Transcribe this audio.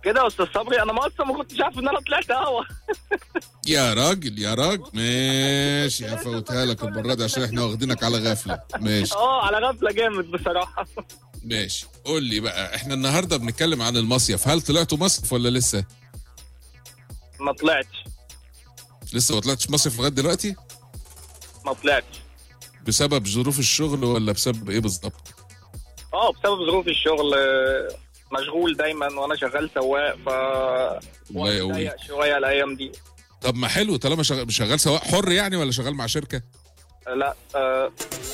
كده يا استاذ صبري انا ما اصلا ما كنتش عارف ان انا طلعت هوا يا راجل يا راجل ماشي هفوتها لك المره دي عشان احنا واخدينك على غفله ماشي اه على غفله جامد بصراحه ماشي قول لي بقى احنا النهارده بنتكلم عن المصيف هل طلعتوا مصيف ولا لسه ما طلعتش لسه ما طلعتش مصيف لغايه دلوقتي ما طلعتش بسبب ظروف الشغل ولا بسبب ايه بالظبط اه بسبب ظروف الشغل آه، مشغول دايما وانا شغال سواق ف الله يقويك ضيق شويه الايام دي طب ما حلو طالما شغال, شغال سواق حر يعني ولا شغال مع شركه لا آه